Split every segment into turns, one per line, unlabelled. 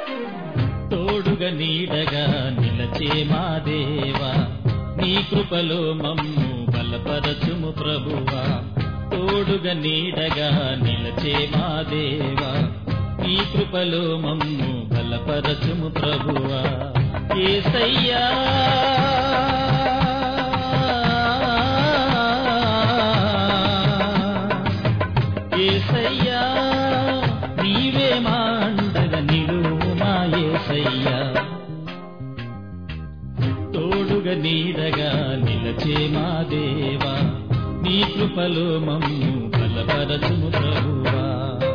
తోడుగా నీడగా నిలచే మా దేవా నీ కృపలో మమ్ము బలపరచుము ప్రభువా తోడుగా నీడగా నిలచే మా దేవా నీ కృపలో మమ్ము బలపరచుము ప్రభువా ఏసయ్యా ఏసయ్యా నీవే మా అండగా నిలువు మా ఏసయ్యా తోడుగా నీడగా నిలచే మా దేవా నీ కృపలో మమ్ము బలపరచుము ప్రభువా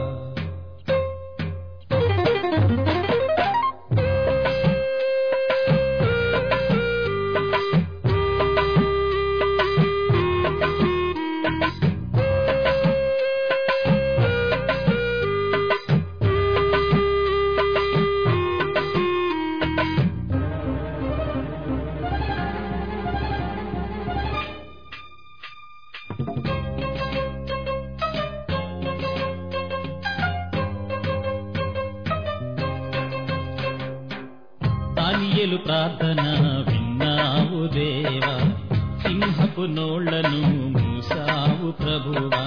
దానియలు ప్రార్థన విన్నావు దేవా సింహపు నోళ్లను మూసావు ప్రభువా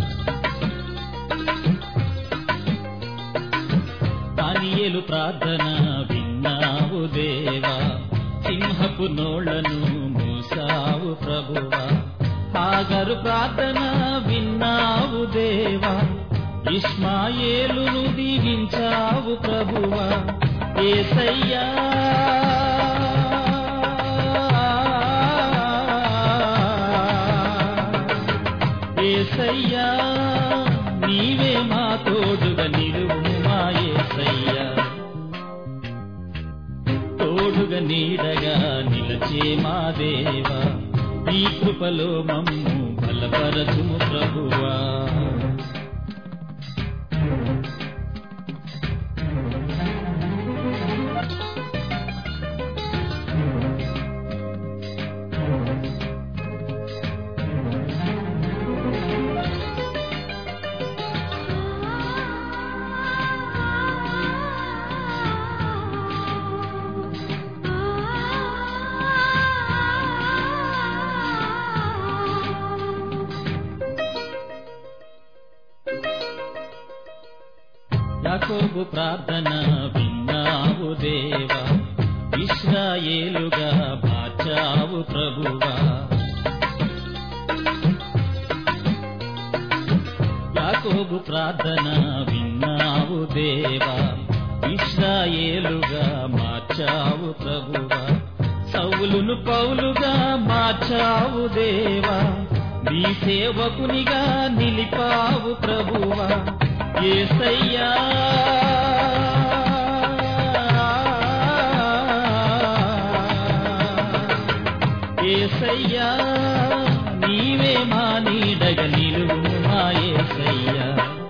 దానియలు ప్రార్థన విన్నావు దేవా సింహపు నోళ్లను మూసావు ప్రభువా ఆగరు ప్రార్థన విన్నావు దేవా ఇస్మాయేలును దీవించావు ప్రభువా ఏసయ్యా ఏసయ్యా నీవే మా తోడుగా నిలువు మా ఏసయ్యా తోడుగా నీడగా నిలచే మా దేవా ఈ కృపలో మమ్ము బలపరచుము ప్రభువా యాకోబు ప్రార్థన విన్నావు దేవా ఇస్రాయేలుగా మార్చావు ప్రభువా యాకోబు ప్రార్థన విన్నావు దేవా ఇస్రాయేలుగా మార్చావు ప్రభువా సౌలును పౌలుగా మార్చావు దేవా నీ సేవకునిగా నిలిపావు ప్రభువా ఏసయ్యా ఏసయ్యా నీవే మా నీడగ నిలువు మా ఏసయ్యా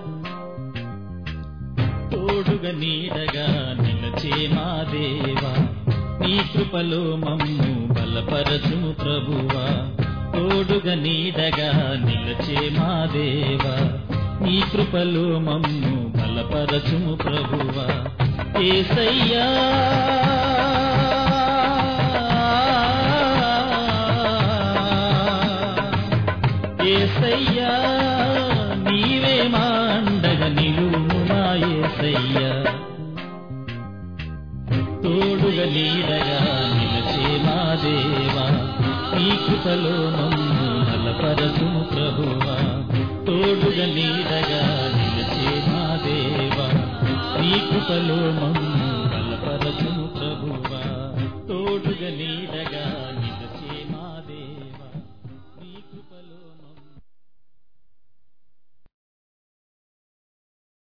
తోడుగా నీడగా నిలచే మా దేవా నీ కృపలో మమ్ము బలపరచుము ప్రభువా తోడుగా నీడగా నిలచే మా దేవా నీ కృపలో మమ్ము బలపరచుము ప్రభువా ఏసయ్యా ఏసయ్యా నీవే మా అండగా నిలువు మా ఏసయ్యా తోడుగా నీడగా నిలచే మా దేవా నీ కృపలో మమ్ము బలపరచుము ప్రభువా తోడుగా నీడగా నిలచే మా దేవా నీ కృపలో మమ్ము బలపరచుము ప్రభువా తోడుగా నీడగా